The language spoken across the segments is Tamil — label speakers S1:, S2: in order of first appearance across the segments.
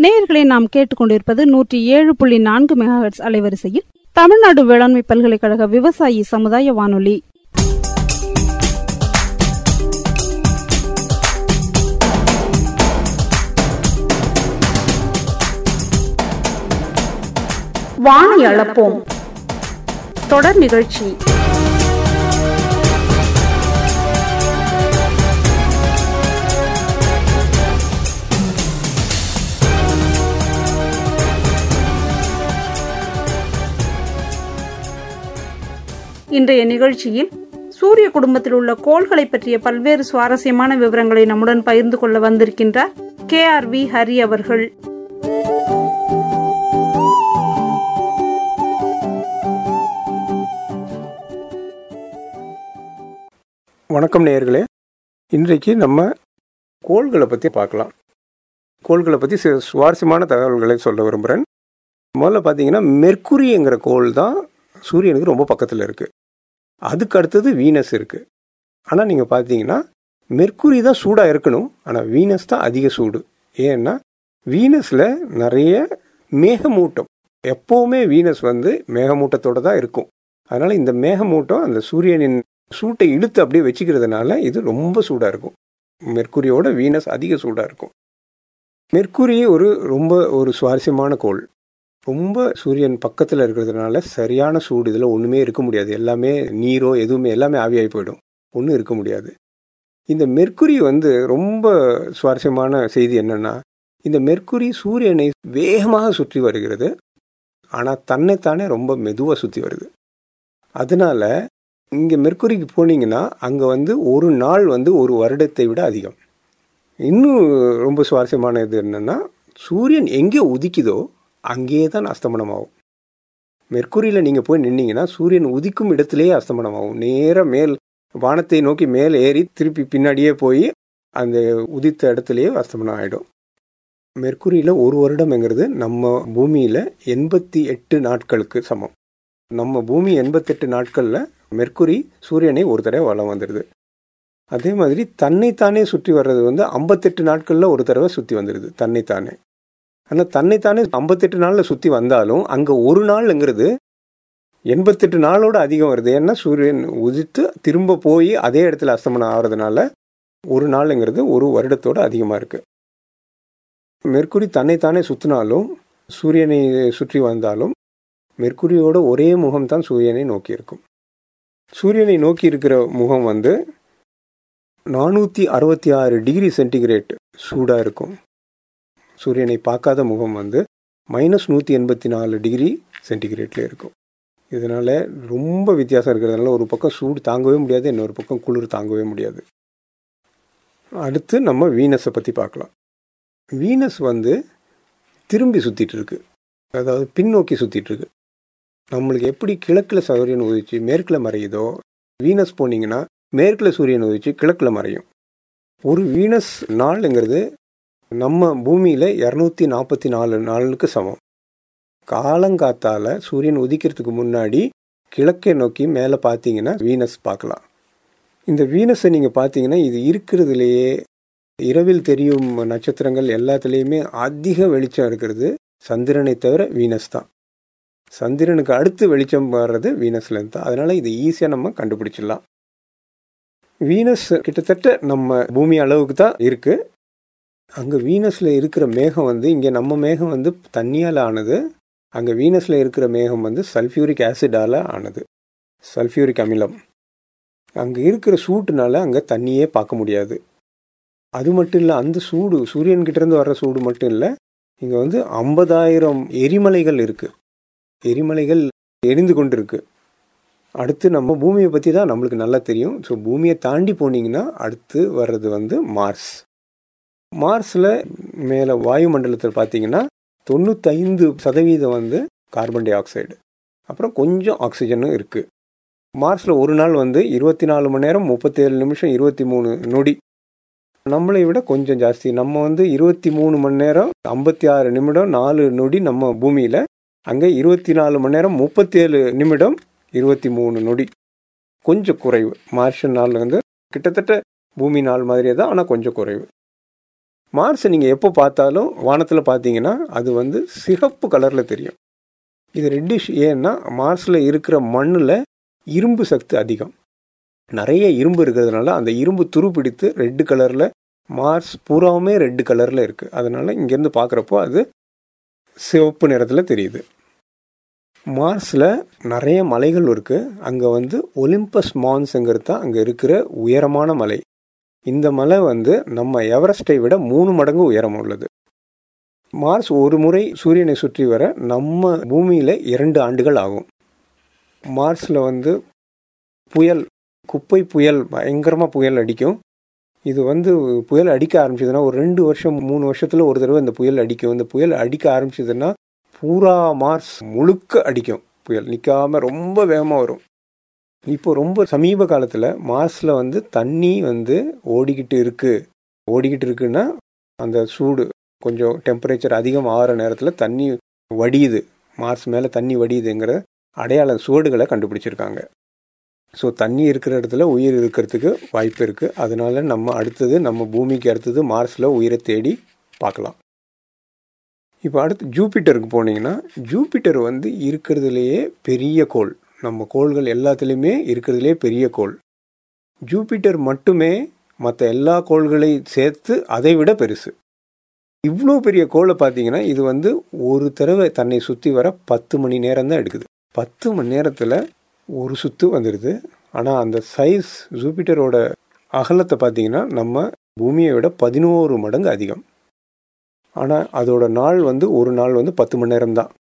S1: நேயர்களை நாம் கேட்டுக்கொண்டிருப்பது நூற்றி ஏழு புள்ளி நான்கு மெகாஹெட்ஸ் அலைவரிசையில் தமிழ்நாடு வேளாண்மை பல்கலைக்கழக விவசாயி சமுதாய வானொலி வானை அளப்போம் தொடர் நிகழ்ச்சி இன்றைய நிகழ்ச்சியில் சூரிய குடும்பத்தில் உள்ள கோள்களை பற்றிய பல்வேறு சுவாரஸ்யமான விவரங்களை நம்முடன் பகிர்ந்து கொள்ள வந்திருக்கின்றார் கே ஆர் வி ஹரி அவர்கள்
S2: வணக்கம் நேயர்களே இன்றைக்கு நம்ம கோள்களை பற்றி பார்க்கலாம் கோள்களை பற்றி சில சுவாரஸ்யமான தகவல்களை சொல்ல விரும்புகிறேன் முதல்ல பார்த்தீங்கன்னா மெர்க்குரிங்கிற கோள் தான் சூரியனுக்கு ரொம்ப பக்கத்தில் இருக்குது அதுக்கு அடுத்தது வீனஸ் இருக்குது ஆனால் நீங்கள் பார்த்தீங்கன்னா மெர்க்குரி தான் சூடாக இருக்கணும் ஆனால் வீனஸ் தான் அதிக சூடு ஏன்னா வீனஸில் நிறைய மேகமூட்டம் எப்போவுமே வீனஸ் வந்து மேகமூட்டத்தோடு தான் இருக்கும் அதனால் இந்த மேகமூட்டம் அந்த சூரியனின் சூட்டை இழுத்து அப்படியே வச்சுக்கிறதுனால இது ரொம்ப சூடாக இருக்கும் மெர்க்குரியோட வீனஸ் அதிக சூடாக இருக்கும் மெர்க்குரி ஒரு ரொம்ப ஒரு சுவாரஸ்யமான கோள் ரொம்ப சூரியன் பக்கத்தில் இருக்கிறதுனால சரியான சூடு இதில் ஒன்றுமே இருக்க முடியாது எல்லாமே நீரோ எதுவுமே எல்லாமே ஆவியாகி போயிடும் ஒன்றும் இருக்க முடியாது இந்த மெர்க்குரி வந்து ரொம்ப சுவாரஸ்யமான செய்தி என்னென்னா இந்த மெர்க்குரி சூரியனை வேகமாக சுற்றி வருகிறது ஆனால் தன்னைத்தானே ரொம்ப மெதுவாக சுற்றி வருது அதனால இங்கே மெர்க்குரிக்கு போனீங்கன்னா அங்கே வந்து ஒரு நாள் வந்து ஒரு வருடத்தை விட அதிகம் இன்னும் ரொம்ப சுவாரஸ்யமான இது என்னென்னா சூரியன் எங்கே உதிக்குதோ அங்கேயே தான் அஸ்தமனம் ஆகும் மெர்க்குரியில் நீங்கள் போய் நின்னீங்கன்னா சூரியன் உதிக்கும் இடத்துலையே அஸ்தமனம் ஆகும் நேராக மேல் வானத்தை நோக்கி மேல் ஏறி திருப்பி பின்னாடியே போய் அந்த உதித்த இடத்துலையே அஸ்தமனம் ஆகிடும் மெர்க்குரியில் ஒரு வருடம்ங்கிறது நம்ம பூமியில் எண்பத்தி எட்டு நாட்களுக்கு சமம் நம்ம பூமி எண்பத்தெட்டு நாட்களில் மெர்க்குரி சூரியனை ஒரு தடவை வளம் வந்துடுது அதே மாதிரி தன்னைத்தானே சுற்றி வர்றது வந்து ஐம்பத்தெட்டு நாட்களில் ஒரு தடவை சுற்றி வந்துடுது தன்னைத்தானே ஆனால் தன்னைத்தானே ஐம்பத்தெட்டு நாளில் சுற்றி வந்தாலும் அங்கே ஒரு நாள்ங்கிறது எண்பத்தெட்டு நாளோட அதிகம் வருது ஏன்னா சூரியன் உதித்து திரும்ப போய் அதே இடத்துல அஸ்தமனம் ஆகிறதுனால ஒரு நாளுங்கிறது ஒரு வருடத்தோட அதிகமாக இருக்குது மெர்க்குரி தன்னைத்தானே சுற்றினாலும் சூரியனை சுற்றி வந்தாலும் மெர்க்குரியோட ஒரே முகம் தான் சூரியனை நோக்கி இருக்கும் சூரியனை நோக்கி இருக்கிற முகம் வந்து நானூற்றி அறுபத்தி ஆறு டிகிரி சென்டிகிரேட் சூடாக இருக்கும் சூரியனை பார்க்காத முகம் வந்து மைனஸ் நூற்றி எண்பத்தி நாலு டிகிரி சென்டிகிரேட்டில் இருக்கும் இதனால் ரொம்ப வித்தியாசம் இருக்கிறதுனால ஒரு பக்கம் சூடு தாங்கவே முடியாது இன்னொரு பக்கம் குளிர் தாங்கவே முடியாது அடுத்து நம்ம வீனஸை பற்றி பார்க்கலாம் வீனஸ் வந்து திரும்பி சுற்றிட்டு இருக்கு அதாவது பின்னோக்கி சுற்றிட்டு இருக்கு நம்மளுக்கு எப்படி கிழக்கில் சூரியன் உதிச்சு மேற்கில் மறையுதோ வீனஸ் போனீங்கன்னா மேற்கில் சூரியன் உதிச்சு கிழக்கில் மறையும் ஒரு வீனஸ் நாளுங்கிறது நம்ம பூமியில் இரநூத்தி நாற்பத்தி நாலு நாளுக்கு சமம் காலங்காத்தால் சூரியன் உதிக்கிறதுக்கு முன்னாடி கிழக்கை நோக்கி மேலே பார்த்தீங்கன்னா வீனஸ் பார்க்கலாம் இந்த வீனஸை நீங்கள் பார்த்தீங்கன்னா இது இருக்கிறதுலையே இரவில் தெரியும் நட்சத்திரங்கள் எல்லாத்துலேயுமே அதிக வெளிச்சம் இருக்கிறது சந்திரனை தவிர வீனஸ் தான் சந்திரனுக்கு அடுத்து வெளிச்சம் வர்றது வீனஸ்லேருந்து தான் அதனால் இது ஈஸியாக நம்ம கண்டுபிடிச்சிடலாம் வீனஸ் கிட்டத்தட்ட நம்ம பூமி அளவுக்கு தான் இருக்குது அங்கே வீனஸில் இருக்கிற மேகம் வந்து இங்கே நம்ம மேகம் வந்து தண்ணியால் ஆனது அங்கே வீனஸில் இருக்கிற மேகம் வந்து சல்ஃபியூரிக் ஆசிடால் ஆனது சல்ஃபியூரிக் அமிலம் அங்கே இருக்கிற சூட்டுனால அங்கே தண்ணியே பார்க்க முடியாது அது மட்டும் இல்லை அந்த சூடு சூரியன்கிட்டேருந்து வர்ற சூடு மட்டும் இல்லை இங்கே வந்து ஐம்பதாயிரம் எரிமலைகள் இருக்குது எரிமலைகள் எரிந்து கொண்டு இருக்கு அடுத்து நம்ம பூமியை பற்றி தான் நம்மளுக்கு நல்லா தெரியும் ஸோ பூமியை தாண்டி போனீங்கன்னா அடுத்து வர்றது வந்து மார்ஸ் மார்ஸில் மேலே வாயுமண்டலத்தில் பார்த்தீங்கன்னா தொண்ணூத்தைந்து சதவீதம் வந்து கார்பன் டை ஆக்சைடு அப்புறம் கொஞ்சம் ஆக்சிஜனும் இருக்குது மார்ஸில் ஒரு நாள் வந்து இருபத்தி நாலு மணி நேரம் முப்பத்தேழு நிமிஷம் இருபத்தி மூணு நொடி நம்மளை விட கொஞ்சம் ஜாஸ்தி நம்ம வந்து இருபத்தி மூணு மணி நேரம் ஐம்பத்தி ஆறு நிமிடம் நாலு நொடி நம்ம பூமியில் அங்கே இருபத்தி நாலு மணி நேரம் முப்பத்தேழு நிமிடம் இருபத்தி மூணு நொடி கொஞ்சம் குறைவு மார்ஷன் நாள் வந்து கிட்டத்தட்ட பூமி நாள் மாதிரியே தான் ஆனால் கொஞ்சம் குறைவு மார்ஸை நீங்கள் எப்போ பார்த்தாலும் வானத்தில் பார்த்தீங்கன்னா அது வந்து சிகப்பு கலரில் தெரியும் இது ரெட்டிஷ் ஏன்னா மார்ஸில் இருக்கிற மண்ணில் இரும்பு சக்தி அதிகம் நிறைய இரும்பு இருக்கிறதுனால அந்த இரும்பு துருப்பிடித்து ரெட்டு கலரில் மார்ஸ் பூராவுமே ரெட்டு கலரில் இருக்குது அதனால் இங்கேருந்து பார்க்குறப்போ அது சிவப்பு நிறத்தில் தெரியுது மார்ஸில் நிறைய மலைகள் இருக்குது அங்கே வந்து ஒலிம்பஸ் மான்ஸுங்கிறது தான் அங்கே இருக்கிற உயரமான மலை இந்த மலை வந்து நம்ம எவரெஸ்ட்டை விட மூணு மடங்கு உயரம் உள்ளது மார்ஸ் ஒரு முறை சூரியனை சுற்றி வர நம்ம பூமியில் இரண்டு ஆண்டுகள் ஆகும் மார்ஸில் வந்து புயல் குப்பை புயல் பயங்கரமாக புயல் அடிக்கும் இது வந்து புயல் அடிக்க ஆரம்பிச்சதுன்னா ஒரு ரெண்டு வருஷம் மூணு வருஷத்தில் ஒரு தடவை இந்த புயல் அடிக்கும் இந்த புயல் அடிக்க ஆரம்பிச்சதுன்னா பூரா மார்ஸ் முழுக்க அடிக்கும் புயல் நிற்காம ரொம்ப வேகமாக வரும் இப்போ ரொம்ப சமீப காலத்தில் மார்ஸில் வந்து தண்ணி வந்து ஓடிக்கிட்டு இருக்கு ஓடிக்கிட்டு இருக்குன்னா அந்த சூடு கொஞ்சம் டெம்பரேச்சர் அதிகம் ஆகிற நேரத்தில் தண்ணி வடியுது மார்ஸ் மேலே தண்ணி வடியுதுங்கிற அடையாள சுவடுகளை கண்டுபிடிச்சிருக்காங்க ஸோ தண்ணி இருக்கிற இடத்துல உயிர் இருக்கிறதுக்கு வாய்ப்பு இருக்குது அதனால நம்ம அடுத்தது நம்ம பூமிக்கு அடுத்தது மார்ஸில் உயிரை தேடி பார்க்கலாம் இப்போ அடுத்து ஜூபிட்டருக்கு போனீங்கன்னா ஜூபிட்டர் வந்து இருக்கிறதுலையே பெரிய கோள் நம்ம கோள்கள் எல்லாத்துலேயுமே இருக்கிறதுலே பெரிய கோள் ஜூபிட்டர் மட்டுமே மற்ற எல்லா கோள்களை சேர்த்து அதை விட பெருசு இவ்வளோ பெரிய கோளை பார்த்தீங்கன்னா இது வந்து ஒரு தடவை தன்னை சுற்றி வர பத்து மணி நேரம் தான் எடுக்குது பத்து மணி நேரத்தில் ஒரு சுத்து வந்துடுது ஆனால் அந்த சைஸ் ஜூபிட்டரோட அகலத்தை பார்த்தீங்கன்னா நம்ம பூமியை விட பதினோரு மடங்கு அதிகம் ஆனால் அதோட நாள் வந்து ஒரு நாள் வந்து பத்து மணி நேரம் தான்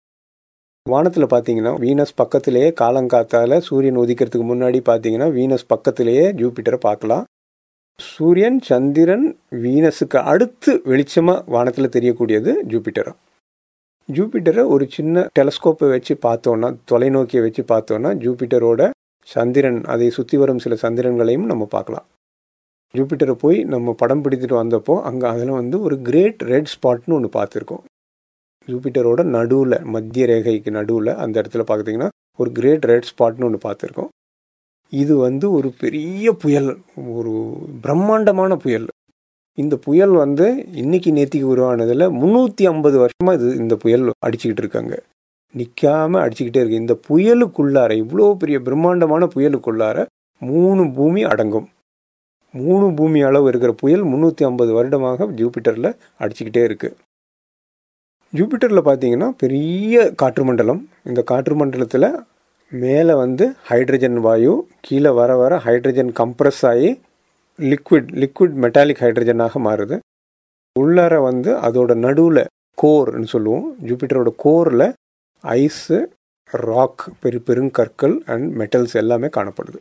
S2: வானத்தில் பார்த்தீங்கன்னா வீனஸ் பக்கத்திலேயே காலங்காத்தால சூரியன் உதிக்கிறதுக்கு முன்னாடி பார்த்தீங்கன்னா வீனஸ் பக்கத்திலேயே ஜூபிட்டரை பார்க்கலாம் சூரியன் சந்திரன் வீனஸுக்கு அடுத்து வெளிச்சமாக வானத்தில் தெரியக்கூடியது ஜூபிட்டரா ஜூபிட்டரை ஒரு சின்ன டெலஸ்கோப்பை வச்சு பார்த்தோன்னா தொலைநோக்கியை வச்சு பார்த்தோன்னா ஜூபிட்டரோட சந்திரன் அதை சுற்றி வரும் சில சந்திரன்களையும் நம்ம பார்க்கலாம் ஜூபிட்டரை போய் நம்ம படம் பிடித்துட்டு வந்தப்போ அங்கே அதில் வந்து ஒரு கிரேட் ரெட் ஸ்பாட்னு ஒன்று பார்த்துருக்கோம் ஜூபிட்டரோட நடுவில் மத்திய ரேகைக்கு நடுவில் அந்த இடத்துல பார்த்தீங்கன்னா ஒரு கிரேட் ரெட் ஸ்பாட்னு ஒன்று பார்த்துருக்கோம் இது வந்து ஒரு பெரிய புயல் ஒரு பிரம்மாண்டமான புயல் இந்த புயல் வந்து இன்னைக்கு நேத்திக்கு உருவானதில் முந்நூற்றி ஐம்பது வருஷமாக இது இந்த புயல் அடிச்சுக்கிட்டு இருக்காங்க நிற்காம அடிச்சுக்கிட்டே இருக்கு இந்த புயலுக்குள்ளார இவ்வளோ பெரிய பிரம்மாண்டமான புயலுக்குள்ளார மூணு பூமி அடங்கும் மூணு பூமி அளவு இருக்கிற புயல் முந்நூற்றி ஐம்பது வருடமாக ஜூபிட்டரில் அடிச்சுக்கிட்டே இருக்கு ஜூபிட்டரில் பார்த்தீங்கன்னா பெரிய காற்று மண்டலம் இந்த காற்று மண்டலத்தில் மேலே வந்து ஹைட்ரஜன் வாயு கீழே வர வர ஹைட்ரஜன் கம்ப்ரஸ் ஆகி லிக்விட் லிக்விட் மெட்டாலிக் ஹைட்ரஜனாக மாறுது உள்ளார வந்து அதோட நடுவில் கோர்னு சொல்லுவோம் ஜூபிட்டரோட கோரில் ஐஸு ராக் பெரு பெருங்கற்கள் அண்ட் மெட்டல்ஸ் எல்லாமே காணப்படுது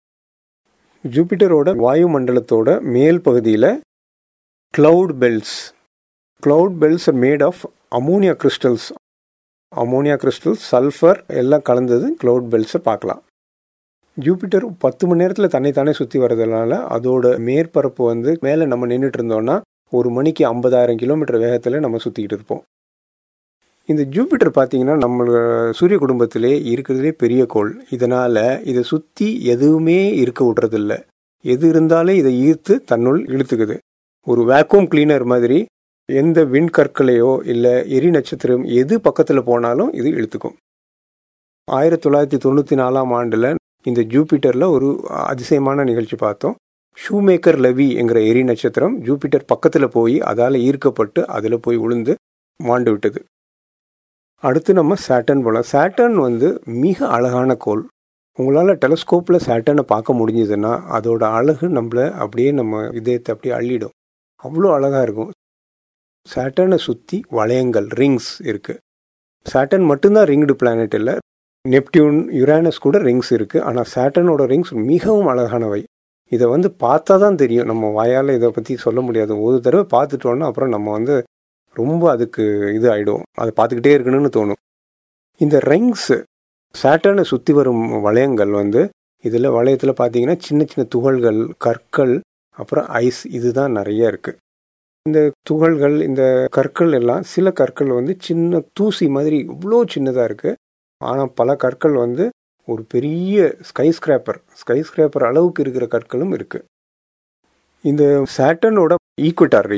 S2: ஜூபிட்டரோட வாயு மண்டலத்தோட மேல் பகுதியில் cloud belts cloud belts are made of ammonia crystals ammonia crystals sulphur எல்லாம் கலந்தது கிளவுட் பெல்ஸை பார்க்கலாம் ஜூபிட்டர் பத்து மணி நேரத்தில் தன்னைத்தானே சுற்றி வர்றதுனால அதோட மேற்பரப்பு வந்து மேலே நம்ம நின்றுட்டு இருந்தோம்னா ஒரு மணிக்கு ஐம்பதாயிரம் கிலோமீட்டர் வேகத்தில் நம்ம சுற்றிக்கிட்டு இருப்போம் இந்த ஜூபிட்டர் பார்த்தீங்கன்னா நம்ம சூரிய குடும்பத்திலே இருக்கிறதுலே பெரிய கோள் இதனால் இதை சுற்றி எதுவுமே இருக்க விட்றதில்ல எது இருந்தாலே இதை ஈர்த்து தன்னுள் இழுத்துக்குது ஒரு வேக்யூம் கிளீனர் மாதிரி எந்த விண்கற்களையோ இல்லை எரி நட்சத்திரம் எது பக்கத்தில் போனாலும் இது இழுத்துக்கும் ஆயிரத்தி தொள்ளாயிரத்தி தொண்ணூற்றி நாலாம் ஆண்டில் இந்த ஜூபிட்டரில் ஒரு அதிசயமான நிகழ்ச்சி பார்த்தோம் ஷூமேக்கர் லவி என்கிற எரி நட்சத்திரம் ஜூபிட்டர் பக்கத்தில் போய் அதால் ஈர்க்கப்பட்டு அதில் போய் உளுந்து மாண்டு விட்டது அடுத்து நம்ம சேட்டன் போகலாம் சேட்டன் வந்து மிக அழகான கோள் உங்களால் டெலஸ்கோப்பில் சேட்டனை பார்க்க முடிஞ்சதுன்னா அதோட அழகு நம்மளை அப்படியே நம்ம இதயத்தை அப்படியே அள்ளிடும் அவ்வளோ அழகாக இருக்கும் சேட்டனை சுற்றி வளையங்கள் ரிங்ஸ் இருக்குது சேட்டன் மட்டும்தான் ரிங்டு பிளானட் இல்லை நெப்டியூன் யுரேனஸ் கூட ரிங்ஸ் இருக்குது ஆனால் சேட்டனோட ரிங்ஸ் மிகவும் அழகானவை இதை வந்து பார்த்தா தான் தெரியும் நம்ம வாயால் இதை பற்றி சொல்ல முடியாது ஒரு தடவை பார்த்துட்டோன்னா அப்புறம் நம்ம வந்து ரொம்ப அதுக்கு இது ஆகிடும் அதை பார்த்துக்கிட்டே இருக்கணும்னு தோணும் இந்த ரிங்ஸ் சேட்டனை சுற்றி வரும் வளையங்கள் வந்து இதில் வளையத்தில் பார்த்தீங்கன்னா சின்ன சின்ன துகள்கள் கற்கள் அப்புறம் ஐஸ் இதுதான் நிறைய இருக்குது இந்த துகள்கள் இந்த கற்கள் எல்லாம் சில கற்கள் வந்து சின்ன தூசி மாதிரி இவ்வளோ சின்னதாக இருக்குது ஆனால் பல கற்கள் வந்து ஒரு பெரிய ஸ்கை ஸ்கிராப்பர் ஸ்கை ஸ்கிராப்பர் அளவுக்கு இருக்கிற கற்களும் இருக்குது இந்த சேட்டனோட ஈக்குவட்டார் ரீஜன்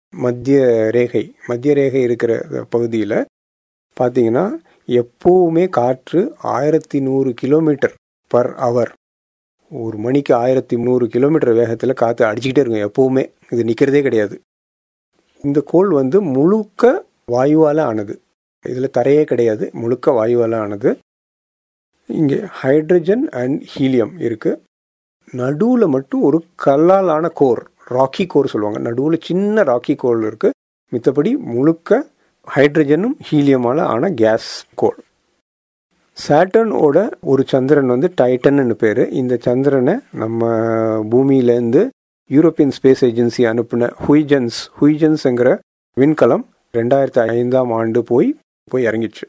S2: மத்திய ரேகை மத்திய ரேகை இருக்கிற பகுதியில் பார்த்தீங்கன்னா எப்போவுமே காற்று ஆயிரத்தி நூறு கிலோமீட்டர் பர் அவர் ஒரு மணிக்கு ஆயிரத்தி நூறு கிலோமீட்டர் வேகத்தில் காற்று அடிச்சுக்கிட்டே இருக்கும் எப்போவுமே இது நிற்கிறதே கிடையாது இந்த கோள் வந்து முழுக்க வாயுவால் ஆனது இதில் தரையே கிடையாது முழுக்க வாயுவால் ஆனது இங்கே ஹைட்ரஜன் அண்ட் ஹீலியம் இருக்குது நடுவில் மட்டும் ஒரு கல்லால் ஆன கோர் ராக்கி கோர் சொல்லுவாங்க நடுவில் சின்ன ராக்கி கோர் இருக்குது மித்தபடி முழுக்க ஹைட்ரஜனும் ஹீலியமால் ஆன கேஸ் கோள் சேட்டர்னோட ஒரு சந்திரன் வந்து டைட்டன்னு பேர் இந்த சந்திரனை நம்ம பூமியிலேருந்து யூரோப்பியன் ஸ்பேஸ் ஏஜென்சி அனுப்பின ஹுய்ஜன்ஸ் ஹுய்ஜன்ஸுங்கிற விண்கலம் ரெண்டாயிரத்தி ஐந்தாம் ஆண்டு போய் போய் இறங்கிச்சு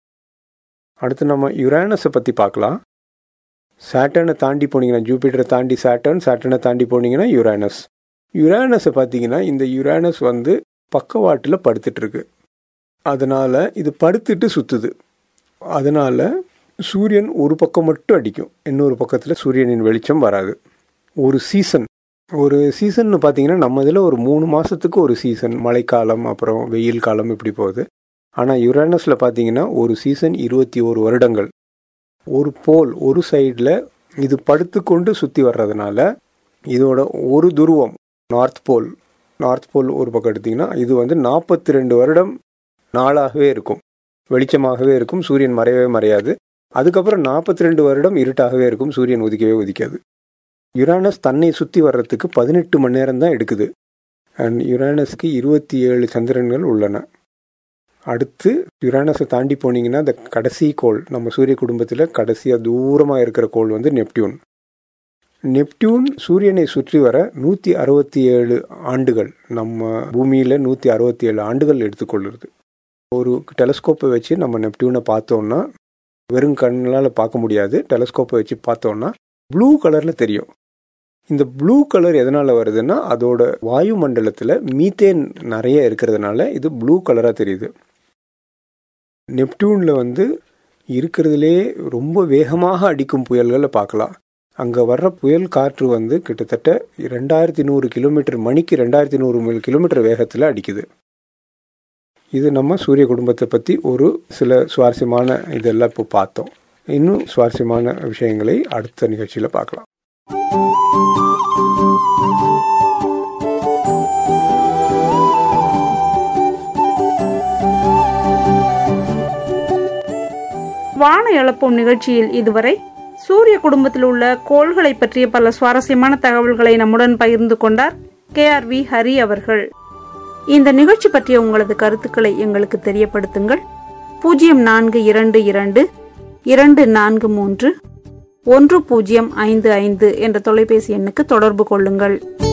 S2: அடுத்து நம்ம யுரேனஸை பற்றி பார்க்கலாம் சேட்டர்னை தாண்டி போனீங்கன்னா ஜூபிட்டரை தாண்டி சேட்டர்ன் சேட்டர்னை தாண்டி போனீங்கன்னா யுரேனஸ் யுரேனஸை பார்த்தீங்கன்னா இந்த யுரேனஸ் வந்து பக்கவாட்டில் படுத்துட்டு இருக்கு அதனால் இது படுத்துட்டு சுற்றுது அதனால் சூரியன் ஒரு பக்கம் மட்டும் அடிக்கும் இன்னொரு பக்கத்தில் சூரியனின் வெளிச்சம் வராது ஒரு சீசன் ஒரு சீசன் பார்த்தீங்கன்னா நம்ம இதில் ஒரு மூணு மாதத்துக்கு ஒரு சீசன் மழைக்காலம் அப்புறம் வெயில் காலம் இப்படி போகுது ஆனால் யுரேனஸில் பார்த்தீங்கன்னா ஒரு சீசன் இருபத்தி ஒரு வருடங்கள் ஒரு போல் ஒரு சைடில் இது படுத்துக்கொண்டு சுற்றி வர்றதுனால இதோட ஒரு துருவம் நார்த் போல் நார்த் போல் ஒரு பக்கம் எடுத்திங்கன்னா இது வந்து நாற்பத்தி ரெண்டு வருடம் நாளாகவே இருக்கும் வெளிச்சமாகவே இருக்கும் சூரியன் மறையவே மறையாது அதுக்கப்புறம் நாற்பத்தி ரெண்டு வருடம் இருட்டாகவே இருக்கும் சூரியன் உதிக்கவே உதிக்காது யுரானஸ் தன்னை சுற்றி வர்றதுக்கு பதினெட்டு மணி நேரம் தான் எடுக்குது அண்ட் யுரானஸ்க்கு இருபத்தி ஏழு சந்திரன்கள் உள்ளன அடுத்து யுரானஸை தாண்டி போனீங்கன்னா இந்த கடைசி கோள் நம்ம சூரிய குடும்பத்தில் கடைசியாக தூரமாக இருக்கிற கோள் வந்து நெப்டியூன் நெப்டியூன் சூரியனை சுற்றி வர நூற்றி அறுபத்தி ஏழு ஆண்டுகள் நம்ம பூமியில் நூற்றி அறுபத்தி ஏழு ஆண்டுகள் எடுத்துக்கொள்ளுறது ஒரு டெலஸ்கோப்பை வச்சு நம்ம நெப்டியூனை பார்த்தோம்னா வெறும் கண்ணால் பார்க்க முடியாது டெலஸ்கோப்பை வச்சு பார்த்தோம்னா ப்ளூ கலரில் தெரியும் இந்த ப்ளூ கலர் எதனால் வருதுன்னா அதோட வாயு மண்டலத்தில் மீத்தேன் நிறைய இருக்கிறதுனால இது ப்ளூ கலராக தெரியுது நெப்டியூனில் வந்து இருக்கிறதுலே ரொம்ப வேகமாக அடிக்கும் புயல்களை பார்க்கலாம் அங்கே வர்ற புயல் காற்று வந்து கிட்டத்தட்ட ரெண்டாயிரத்தி நூறு கிலோமீட்டர் மணிக்கு ரெண்டாயிரத்தி நூறு கிலோமீட்டர் வேகத்தில் அடிக்குது இது நம்ம சூரிய குடும்பத்தை பற்றி ஒரு சில சுவாரஸ்யமான இதெல்லாம் இப்போ பார்த்தோம் இன்னும் சுவாரஸ்யமான விஷயங்களை அடுத்த நிகழ்ச்சியில் பார்க்கலாம்
S1: வான எழுப்பும் நிகழ்ச்சியில் இதுவரை சூரிய குடும்பத்தில் உள்ள கோள்களை பற்றிய பல சுவாரஸ்யமான தகவல்களை நம்முடன் பகிர்ந்து கொண்டார் கே ஆர் வி ஹரி அவர்கள் இந்த நிகழ்ச்சி பற்றிய உங்களது கருத்துக்களை எங்களுக்கு தெரியப்படுத்துங்கள் பூஜ்ஜியம் நான்கு இரண்டு இரண்டு இரண்டு நான்கு மூன்று ஒன்று பூஜ்ஜியம் ஐந்து ஐந்து என்ற தொலைபேசி எண்ணுக்கு தொடர்பு கொள்ளுங்கள்